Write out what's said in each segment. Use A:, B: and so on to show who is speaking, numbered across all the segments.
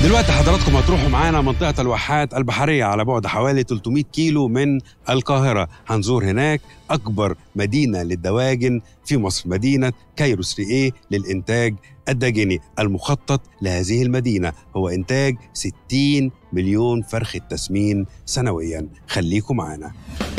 A: دلوقتي حضراتكم هتروحوا معانا منطقة الواحات البحرية على بعد حوالي 300 كيلو من القاهرة هنزور هناك أكبر مدينة للدواجن في مصر مدينة كايرو 3 للإنتاج الداجني المخطط لهذه المدينة هو إنتاج 60 مليون فرخة تسمين سنويا خليكم معانا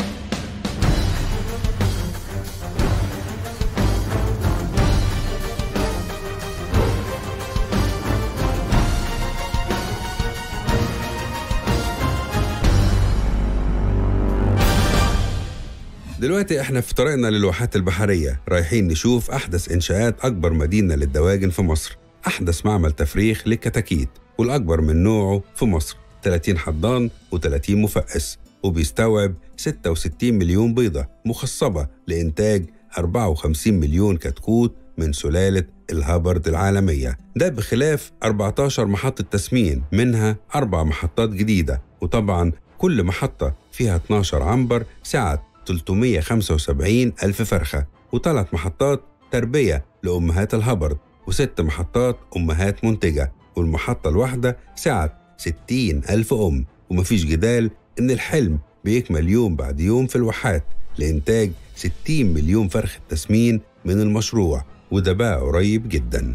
A: دلوقتي احنا في طريقنا للواحات البحرية رايحين نشوف أحدث إنشاءات أكبر مدينة للدواجن في مصر أحدث معمل تفريخ للكتاكيت والأكبر من نوعه في مصر 30 حضان و30 مفقس وبيستوعب 66 مليون بيضة مخصبة لإنتاج 54 مليون كتكوت من سلالة الهابرد العالمية ده بخلاف 14 محطة تسمين منها أربع محطات جديدة وطبعا كل محطة فيها 12 عنبر سعة 375 ألف فرخة وثلاث محطات تربية لأمهات الهبرد وست محطات أمهات منتجة والمحطة الواحدة سعة 60 ألف أم ومفيش جدال إن الحلم بيكمل يوم بعد يوم في الواحات لإنتاج 60 مليون فرخة تسمين من المشروع وده بقى قريب جدا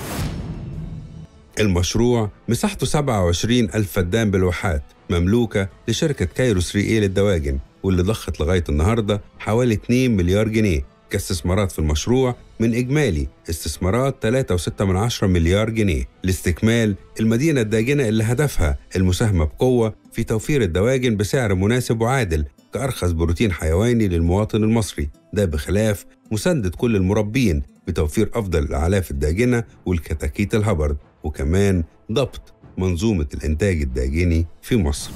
A: المشروع مساحته 27 ألف فدان بالواحات مملوكة لشركة كايرو 3 اي للدواجن واللي ضخت لغاية النهاردة حوالي 2 مليار جنيه كاستثمارات في المشروع من إجمالي استثمارات 3.6 مليار جنيه لاستكمال المدينة الداجنة اللي هدفها المساهمة بقوة في توفير الدواجن بسعر مناسب وعادل كأرخص بروتين حيواني للمواطن المصري ده بخلاف مساندة كل المربين بتوفير أفضل الأعلاف الداجنة والكتاكيت الهبرد وكمان ضبط منظومة الإنتاج الداجني في مصر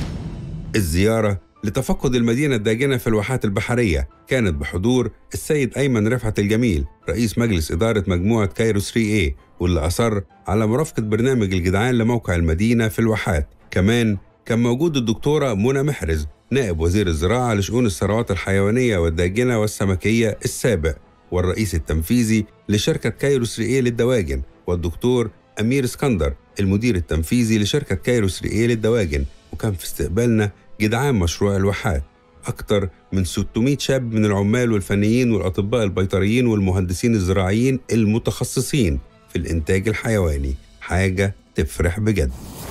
A: الزيارة لتفقد المدينة الداجنة في الواحات البحرية كانت بحضور السيد أيمن رفعت الجميل رئيس مجلس إدارة مجموعة كايرو 3A واللي أصر على مرافقة برنامج الجدعان لموقع المدينة في الواحات كمان كان موجود الدكتورة منى محرز نائب وزير الزراعة لشؤون الثروات الحيوانية والداجنة والسمكية السابق والرئيس التنفيذي لشركة كايرو 3A للدواجن والدكتور أمير اسكندر المدير التنفيذي لشركة كايرو 3A للدواجن وكان في استقبالنا جدعان مشروع الواحات أكثر من 600 شاب من العمال والفنيين والأطباء البيطريين والمهندسين الزراعيين المتخصصين في الإنتاج الحيواني حاجة تفرح بجد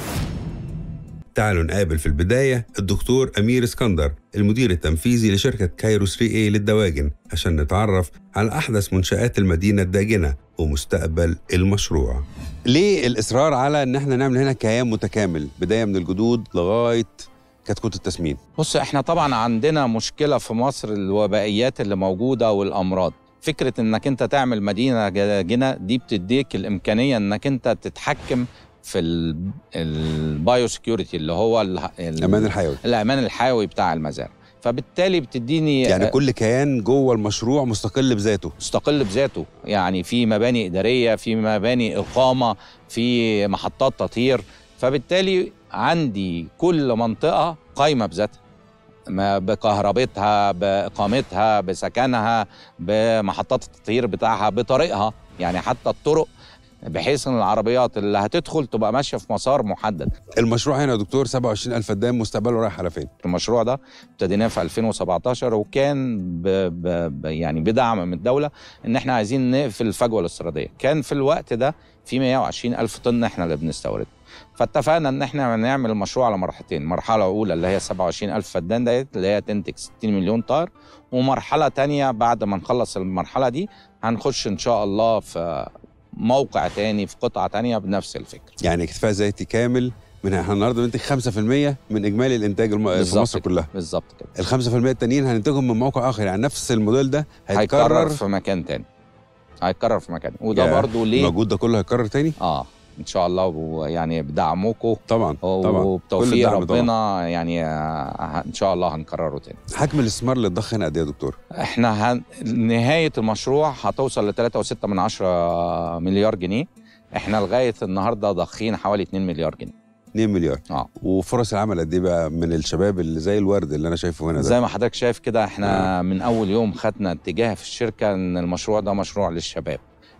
A: تعالوا نقابل في البداية الدكتور أمير اسكندر المدير التنفيذي لشركة كايرو 3A للدواجن عشان نتعرف على أحدث منشآت المدينة الداجنة ومستقبل المشروع ليه الإصرار على إن احنا نعمل هنا كيان متكامل بداية من الجدود لغاية كتكوت التسمين
B: بص احنا طبعا عندنا مشكله في مصر الوبائيات اللي موجوده والامراض فكره انك انت تعمل مدينه جنة دي بتديك الامكانيه انك انت تتحكم في البايو سكيورتي اللي هو ال- ال-
A: الأمان الحيوي
B: الامان الحيوي بتاع المزارع فبالتالي بتديني
A: يعني كل كيان جوه المشروع مستقل بذاته
B: مستقل بذاته يعني في مباني إدارية في مباني إقامة في محطات تطهير فبالتالي عندي كل منطقة قايمة بذاتها ما بكهربتها بإقامتها بسكنها بمحطات التطهير بتاعها بطريقها يعني حتى الطرق بحيث ان العربيات اللي هتدخل تبقى ماشيه في مسار محدد
A: المشروع هنا يا دكتور 27000 فدان مستقبله رايح على فين
B: المشروع ده ابتديناه في 2017 وكان ب ب ب يعني بدعم من الدوله ان احنا عايزين نقفل الفجوه الاستيراديه كان في الوقت ده في 120 الف طن احنا اللي بنستورد فاتفقنا ان احنا نعمل المشروع على مرحلتين مرحله اولى اللي هي 27 الف فدان ديت اللي هي تنتج 60 مليون طار ومرحله تانية بعد ما نخلص المرحله دي هنخش ان شاء الله في موقع تاني في قطعه تانية بنفس الفكره
A: يعني اكتفاء ذاتي كامل من احنا النهارده بننتج 5% من اجمالي الانتاج الم... في
B: بالظبط
A: مصر
B: كده.
A: كلها
B: بالظبط كده
A: ال 5% التانيين هننتجهم من موقع اخر يعني نفس الموديل ده
B: هيتكرر
A: هيتكرر
B: في مكان تاني هيتكرر في مكان وده
A: يا،
B: برضو ليه
A: الموجود ده كله هيتكرر تاني
B: اه ان شاء الله ويعني بدعمكم
A: طبعا طبعا كل
B: وبتوفيق
A: الدعم طبعاً.
B: ربنا يعني آه، ان شاء الله هنكرره تاني
A: حجم الاستثمار اللي اتضخ هنا قد ايه يا دكتور
B: احنا هن... نهايه المشروع هتوصل ل 3.6 من عشرة مليار جنيه احنا لغايه النهارده ضاخين حوالي 2 مليار جنيه
A: 2 مليار
B: اه
A: وفرص العمل قد ايه بقى من الشباب اللي زي الورد اللي انا شايفه هنا ده
B: زي ما حضرتك شايف كده احنا من اول يوم خدنا اتجاه في الشركه ان المشروع ده مشروع للشباب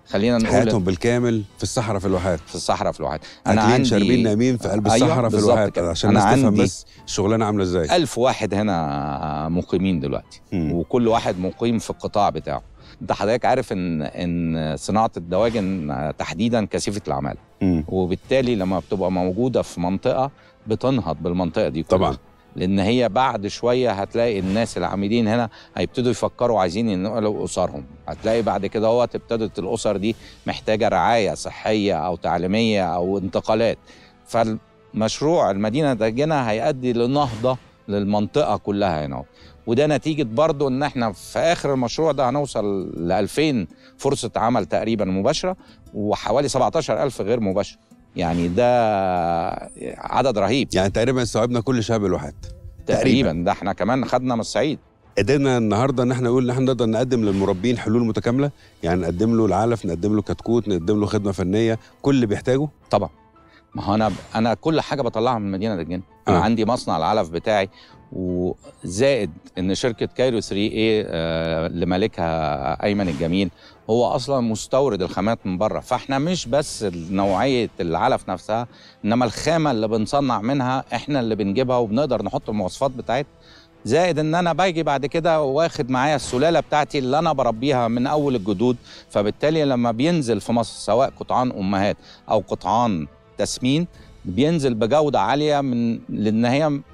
B: خلينا نقول
A: حياتهم بالكامل في الصحراء في الواحات
B: في الصحراء في الواحات
A: اكلين شاربين نايمين في قلب
B: أيوة
A: الصحراء في
B: بالظبط
A: الواحات
B: كده.
A: عشان
B: أنا
A: الناس تفهم
B: عندي
A: بس الشغلانه عامله ازاي
B: ألف واحد هنا مقيمين دلوقتي
A: مم.
B: وكل واحد مقيم في القطاع بتاعه انت حضرتك عارف ان ان صناعه الدواجن تحديدا كثيفه العماله
A: مم.
B: وبالتالي لما بتبقى موجوده في منطقه بتنهض بالمنطقه دي كلها.
A: طبعا
B: لان هي بعد شويه هتلاقي الناس العاملين هنا هيبتدوا يفكروا عايزين ينقلوا اسرهم هتلاقي بعد كده هو ابتدت الاسر دي محتاجه رعايه صحيه او تعليميه او انتقالات فالمشروع المدينه الداجنه هيؤدي لنهضه للمنطقه كلها هنا وده نتيجة برضو ان احنا في اخر المشروع ده هنوصل ل 2000 فرصة عمل تقريبا مباشرة وحوالي 17000 غير مباشرة يعني ده عدد رهيب
A: يعني تقريبا استوعبنا كل شعب الواحات
B: تقريبا ده احنا كمان خدنا من الصعيد
A: قدرنا النهارده ان احنا نقول ان احنا نقدر نقدم للمربين حلول متكامله يعني نقدم له العلف نقدم له كتكوت نقدم له خدمه فنيه كل اللي بيحتاجه
B: طبعا ما هو انا انا كل حاجه بطلعها من مدينه الجن انا
A: آه.
B: عندي مصنع العلف بتاعي وزائد ان شركه كايرو 3 اي آه لمالكها ايمن الجميل هو اصلا مستورد الخامات من بره فاحنا مش بس نوعيه العلف نفسها انما الخامه اللي بنصنع منها احنا اللي بنجيبها وبنقدر نحط المواصفات بتاعتها زائد ان انا باجي بعد كده واخد معايا السلاله بتاعتي اللي انا بربيها من اول الجدود فبالتالي لما بينزل في مصر سواء قطعان امهات او قطعان تسمين بينزل بجوده عاليه من لان هي ال-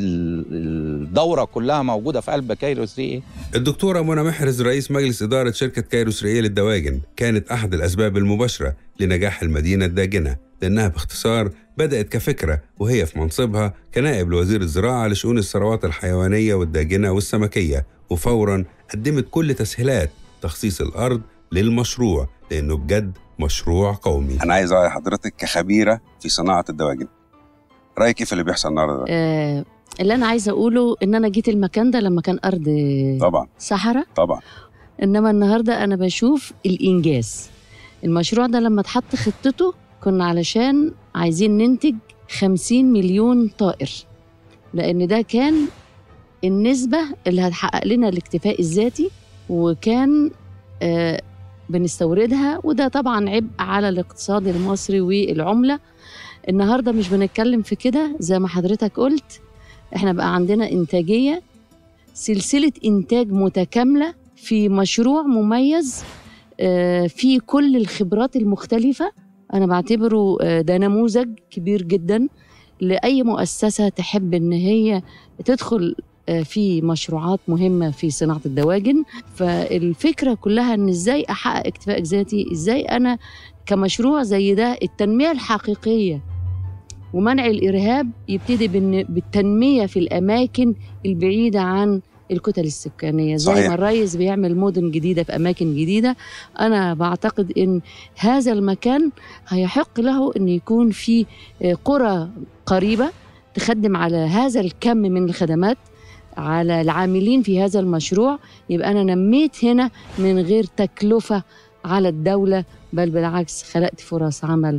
B: الدوره كلها موجوده في قلب كايرو 3 ايه
A: الدكتورة منى محرز رئيس مجلس إدارة شركة كايرو 3 للدواجن كانت أحد الأسباب المباشرة لنجاح المدينة الداجنة لأنها باختصار بدأت كفكرة وهي في منصبها كنائب لوزير الزراعة لشؤون الثروات الحيوانية والداجنة والسمكية وفورا قدمت كل تسهيلات تخصيص الأرض للمشروع لأنه بجد مشروع قومي أنا عايز أعرف حضرتك كخبيرة في صناعة الدواجن رأيك كيف اللي بيحصل النهارده
C: آه اللي انا عايزه اقوله ان انا جيت المكان ده لما كان ارض
A: طبعا
C: صحراء
A: طبعا
C: انما النهارده انا بشوف الانجاز المشروع ده لما اتحط خطته كنا علشان عايزين ننتج 50 مليون طائر لان ده كان النسبه اللي هتحقق لنا الاكتفاء الذاتي وكان آه بنستوردها وده طبعا عبء على الاقتصاد المصري والعمله النهارده مش بنتكلم في كده زي ما حضرتك قلت احنا بقى عندنا انتاجيه سلسله انتاج متكامله في مشروع مميز آه، في كل الخبرات المختلفه انا بعتبره آه، ده نموذج كبير جدا لاي مؤسسه تحب ان هي تدخل آه، في مشروعات مهمه في صناعه الدواجن فالفكره كلها ان ازاي احقق اكتفاء ذاتي ازاي انا كمشروع زي ده التنميه الحقيقيه ومنع الارهاب يبتدي بالن- بالتنميه في الاماكن البعيده عن الكتل السكانيه زي
A: صحيح.
C: ما الريس بيعمل مدن جديده في اماكن جديده انا بعتقد ان هذا المكان هيحق له ان يكون في آه، قرى قريبه تخدم على هذا الكم من الخدمات على العاملين في هذا المشروع يبقى انا نميت هنا من غير تكلفه على الدوله بل بالعكس خلقت فرص عمل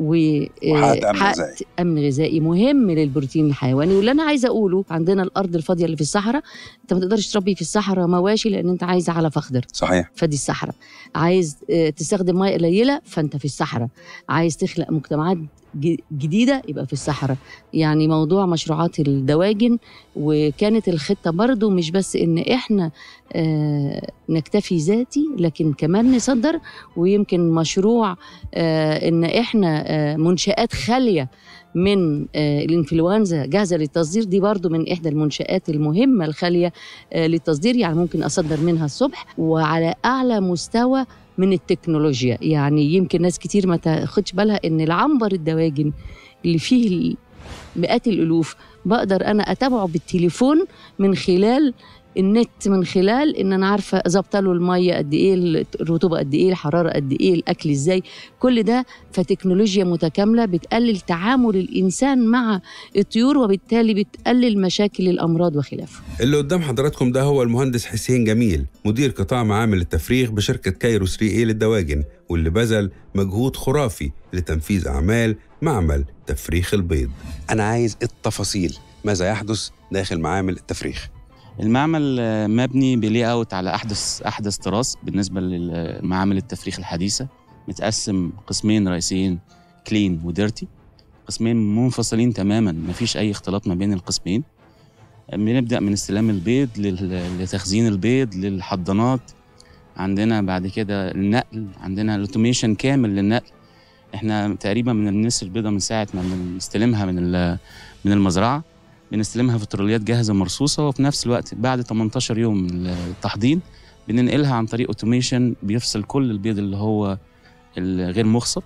C: و
A: وحققت أمن
C: حققت
A: غذائي.
C: امن غذائي مهم للبروتين الحيواني واللي انا عايزه اقوله عندنا الارض الفاضيه اللي في الصحراء انت ما تقدرش تربي في الصحراء مواشي لان انت عايز علف اخضر
A: صحيح
C: فدي الصحراء عايز آه، تستخدم ميه قليله فانت في الصحراء عايز تخلق مجتمعات ج- جديده يبقى في الصحراء يعني موضوع مشروعات الدواجن وكانت الخطه برضو مش بس ان احنا آه، نكتفي ذاتي لكن كمان نصدر ويمكن مشروع آه، ان احنا آه، منشات خاليه من آه، الانفلونزا جاهزه للتصدير دي برضو من احدى المنشات المهمه الخاليه آه، للتصدير يعني ممكن اصدر منها الصبح وعلى اعلى مستوى من التكنولوجيا يعني يمكن ناس كتير ما تاخدش بالها ان العنبر الدواجن اللي فيه مئات الالوف بقدر انا اتابعه بالتليفون من خلال النت من خلال ان انا عارفه ظابطه له الميه قد ايه الرطوبه قد ايه الحراره قد ايه الاكل ازاي كل ده فتكنولوجيا متكامله بتقلل تعامل الانسان مع الطيور وبالتالي بتقلل مشاكل الامراض وخلافه
A: اللي قدام حضراتكم ده هو المهندس حسين جميل مدير قطاع معامل التفريغ بشركة كايرو 3 اي للدواجن واللي بذل مجهود خرافي لتنفيذ أعمال معمل تفريخ البيض أنا عايز التفاصيل ماذا يحدث داخل معامل التفريخ
D: المعمل آه، مبني بلي اوت على احدث احدث تراث بالنسبه لمعامل التفريخ الحديثه متقسم قسمين رئيسيين كلين وديرتي قسمين منفصلين تماما مفيش اي اختلاط ما بين القسمين بنبدا من استلام البيض لل- لتخزين البيض للحضانات عندنا بعد كده النقل عندنا الاوتوميشن كامل للنقل احنا تقريبا من النسر البيضاء من ساعه ما بنستلمها من ال- من المزرعه بنستلمها في تروليات جاهزه مرصوصه وفي نفس الوقت بعد 18 يوم من التحضير بننقلها عن طريق اوتوميشن بيفصل كل البيض اللي هو الغير مخصب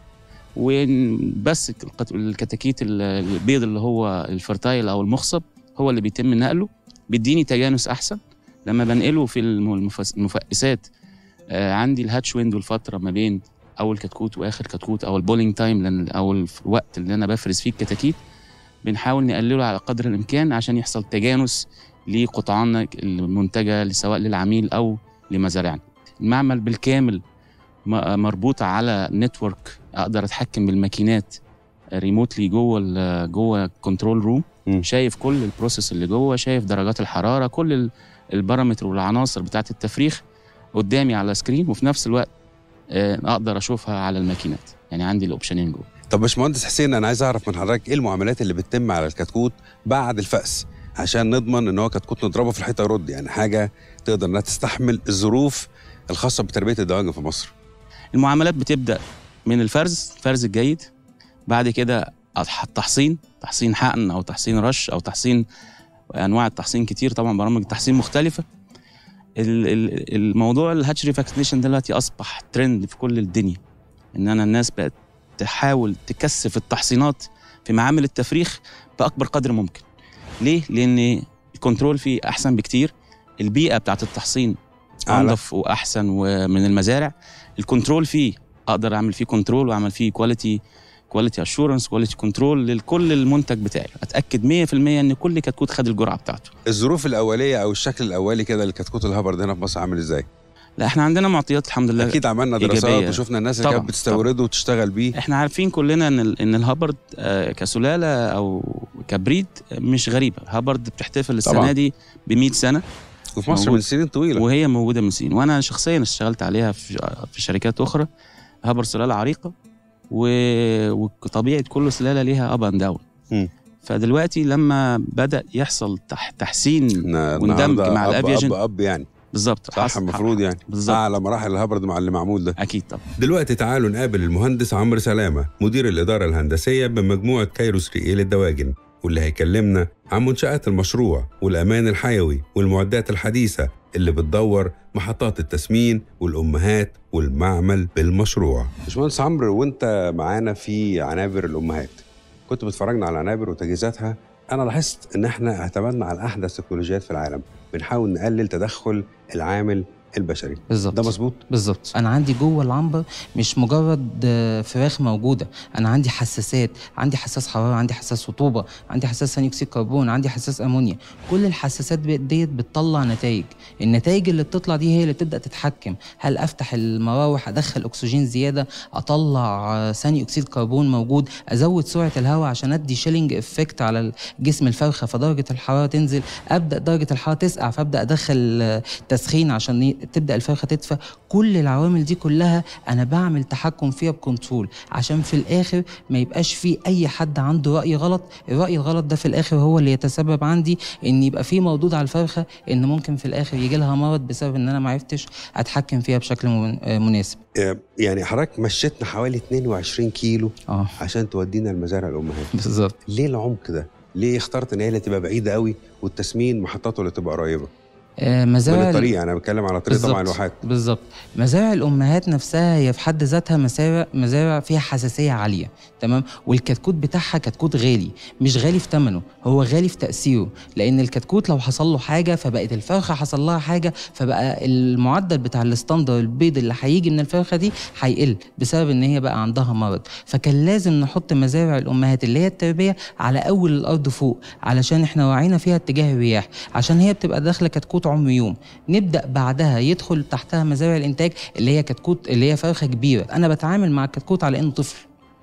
D: وبس القت- الكتاكيت ال- البيض اللي هو الفرتايل او المخصب هو اللي بيتم نقله بيديني تجانس احسن لما بنقله في الم- المفس- المفقسات آه، عندي الهاتش ويندو الفتره ما بين اول كتكوت واخر كتكوت او البولينج تايم لان او الوقت اللي انا بفرز فيه الكتاكيت بنحاول نقلله على قدر الامكان عشان يحصل تجانس لقطعاننا المنتجه سواء للعميل او لمزارعنا المعمل بالكامل م- مربوط على نتورك اقدر اتحكم بالماكينات ريموتلي جوه ال- جوه كنترول روم
A: مم.
D: شايف كل البروسيس اللي جوه شايف درجات الحراره كل ال- البارامتر والعناصر بتاعه التفريخ قدامي على سكرين وفي نفس الوقت آه، اقدر اشوفها على الماكينات يعني عندي الاوبشنين جوه
A: طب باشمهندس حسين انا عايز اعرف من حضرتك ايه المعاملات اللي بتتم على الكتكوت بعد الفأس عشان نضمن ان هو كتكوت نضربه في الحيطه يرد يعني حاجه تقدر انها تستحمل الظروف الخاصه بتربيه الدواجن في مصر
D: المعاملات بتبدا من الفرز الفرز الجيد بعد كده الح- التحصين تحصين حقن او تحصين رش او تحصين انواع التحصين كتير طبعا برامج التحصين مختلفه ال- ال- الموضوع الهاتشري فاكسينيشن دلوقتي اصبح ترند في كل الدنيا ان انا الناس بقت تحاول تكثف التحصينات في معامل التفريخ باكبر قدر ممكن ليه لان الكنترول فيه احسن بكتير البيئه بتاعت التحصين
A: أعلى.
D: انظف واحسن ومن المزارع الكنترول فيه اقدر اعمل فيه كنترول واعمل فيه كواليتي كواليتي اشورنس كواليتي كنترول لكل المنتج بتاعي اتاكد 100% ان كل كتكوت خد الجرعه بتاعته
A: الظروف الاوليه او الشكل الاولي كده للكتكوت الهبرد هنا في مصر عامل ازاي
D: لا احنا عندنا معطيات الحمد لله
A: اكيد عملنا دراسات
D: إيجابية.
A: وشفنا الناس اللي
D: طبعاً،
A: كانت بتستورده وتشتغل بيه
D: احنا عارفين كلنا ان ال- ان الهابرد آه، كسلاله او كبريد آه، مش غريبه هابرد بتحتفل السنه
A: طبعاً.
D: دي ب 100 سنه
A: وفي مصر
D: موجود.
A: من سنين طويله
D: وهي موجوده من سنين وانا شخصيا اشتغلت عليها في في شركات اخرى هابر سلاله عريقه و- وطبيعه كل سلاله ليها اب اند داون
A: مم.
D: فدلوقتي لما بدا يحصل تح تحسين
A: إحنا
D: واندمج
A: النهاردة
D: مع
A: أب-
D: الأفياجن.
A: اب اب يعني
D: بالظبط
A: صح
D: حصل-
A: المفروض يعني
D: بالظبط
A: اعلى مراحل الهبرد مع اللي معمول ده
D: اكيد طبعا
A: دلوقتي تعالوا نقابل المهندس عمرو سلامة مدير الإدارة الهندسية بمجموعة كايروس ريئيل الدواجن واللي هيكلمنا عن منشآت المشروع والأمان الحيوي والمعدات الحديثة اللي بتدور محطات التسمين والأمهات والمعمل بالمشروع باشمهندس عمرو وانت معانا في عنابر الأمهات كنت بتفرجنا على العنابر وتجهيزاتها أنا لاحظت إن احنا اعتمدنا على أحدث تكنولوجيات في العالم بنحاول نقلل تدخل العامل البشري
E: بالظبط
A: ده مظبوط؟
E: بالظبط انا عندي جوه العنبر مش مجرد آه، فراخ موجوده انا عندي حساسات عندي حساس حراره عندي حساس رطوبه عندي حساس ثاني اكسيد كربون عندي حساس امونيا كل الحساسات ب- ديت بتطلع نتائج النتائج اللي بتطلع دي هي اللي بتبدا تتحكم هل افتح المراوح ادخل اكسجين زياده اطلع آه، ثاني اكسيد كربون موجود ازود سرعه الهواء عشان ادي شيلينج افكت على جسم الفرخه فدرجه الحراره تنزل ابدا درجه الحراره تسقع فابدا ادخل آه، تسخين عشان ي- تبدا الفرخه تدفى كل العوامل دي كلها انا بعمل تحكم فيها بكنترول عشان في الاخر ما يبقاش في اي حد عنده راي غلط الراي الغلط ده في الاخر هو اللي يتسبب عندي ان يبقى في مردود على الفرخه ان ممكن في الاخر يجي لها مرض بسبب ان انا ما عرفتش اتحكم فيها بشكل من- آه، مناسب
A: آه، يعني حضرتك مشيتنا حوالي 22 كيلو
E: اه
A: عشان تودينا المزارع الامهات
E: بالظبط
A: ليه العمق ده ليه اخترت ان هي اللي تبقى بعيده قوي والتسمين محطاته اللي تبقى قريبه
E: آه،
A: من
E: مزارع
A: الطريق انا بتكلم على طريق طبعا
E: بالظبط.
A: الواحات
E: بالظبط مزارع الامهات نفسها هي في حد ذاتها مزارع مزارع فيها حساسيه عاليه تمام والكتكوت بتاعها كتكوت غالي مش غالي في ثمنه هو غالي في تاثيره لان الكتكوت لو حصل له حاجه فبقت الفرخه حصل لها حاجه فبقى المعدل بتاع الستاندر البيض اللي هيجي من الفرخه دي هيقل بسبب ان هي بقى عندها مرض فكان لازم نحط مزارع الامهات اللي هي التربيه على اول الارض فوق علشان احنا وعينا فيها اتجاه الرياح عشان هي بتبقى داخله كتكوت عمر يوم نبدا بعدها يدخل تحتها مزارع الانتاج اللي هي كتكوت اللي هي فرخه كبيره انا بتعامل مع الكتكوت على انه طفل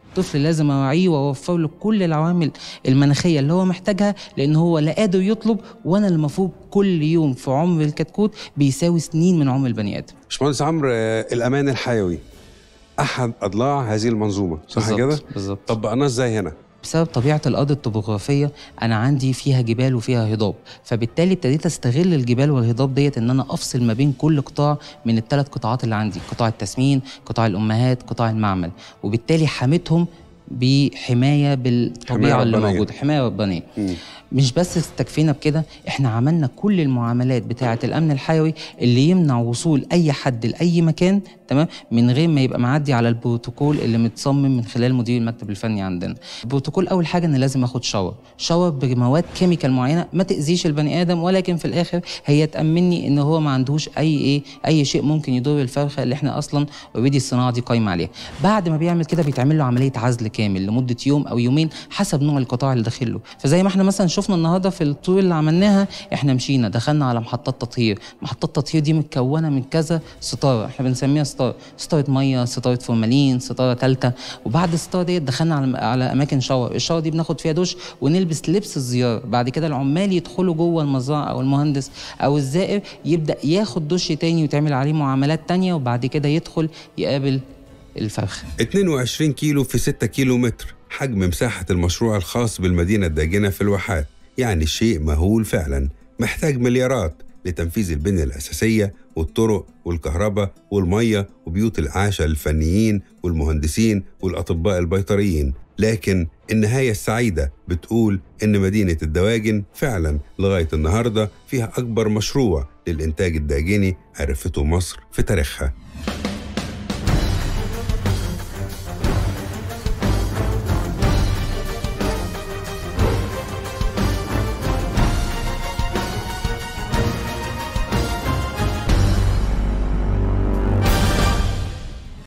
E: طفل لازم اوعيه واوفر له كل العوامل المناخيه اللي هو محتاجها لان هو لا قادر يطلب وانا اللي المفروض كل يوم في عمر الكتكوت بيساوي سنين من عمر البني ادم
A: باشمهندس عمرو آه، الامان الحيوي احد اضلاع هذه المنظومه صح
E: بالظبط،
A: كده
E: بالظبط
A: طبقناه ازاي هنا
E: بسبب طبيعه الارض الطبوغرافيه انا عندي فيها جبال وفيها هضاب فبالتالي ابتديت استغل الجبال والهضاب ديت ان انا افصل ما بين كل قطاع من الثلاث قطاعات اللي عندي قطاع التسمين قطاع الامهات قطاع المعمل وبالتالي حميتهم بحمايه بالطبيعه اللي
A: ربانية.
E: موجوده حمايه ربانيه
A: مم.
E: مش بس استكفينا بكده احنا عملنا كل المعاملات بتاعه الامن الحيوي اللي يمنع وصول اي حد لاي مكان تمام من غير ما يبقى معدي على البروتوكول اللي متصمم من خلال مدير المكتب الفني عندنا البروتوكول اول حاجه ان لازم اخد شاور شاور بمواد كيميكال معينه ما تاذيش البني ادم ولكن في الاخر هي تامني ان هو ما عندهوش اي ايه اي شيء ممكن يضر الفرخه اللي احنا اصلا اوريدي الصناعه دي قايمه عليها بعد ما بيعمل كده بيتعمل له عمليه عزل كامل لمده يوم او يومين حسب نوع القطاع اللي داخل له فزي ما احنا مثلا شفنا النهارده في الطور اللي عملناها احنا مشينا دخلنا على محطات تطهير محطات التطهير دي متكونه من كذا ستاره احنا بنسميها ستاره ستاره ميه ستاره فورمالين ستاره ثالثه وبعد الستاره ديت دخلنا على على اماكن شاور الشاور دي بناخد فيها دش ونلبس لبس الزياره بعد كده العمال يدخلوا جوه المزرعه او المهندس او الزائر يبدا ياخد دش تاني ويتعمل عليه معاملات تانية وبعد كده يدخل يقابل الفرخه
A: 22 كيلو في 6 كيلو متر حجم مساحة المشروع الخاص بالمدينة الداجنة في الواحات يعني شيء مهول فعلا محتاج مليارات لتنفيذ البنية الأساسية والطرق والكهرباء والمية وبيوت الإعاشة للفنيين والمهندسين والأطباء البيطريين لكن النهاية السعيدة بتقول إن مدينة الدواجن فعلا لغاية النهاردة فيها أكبر مشروع للإنتاج الداجني عرفته مصر في تاريخها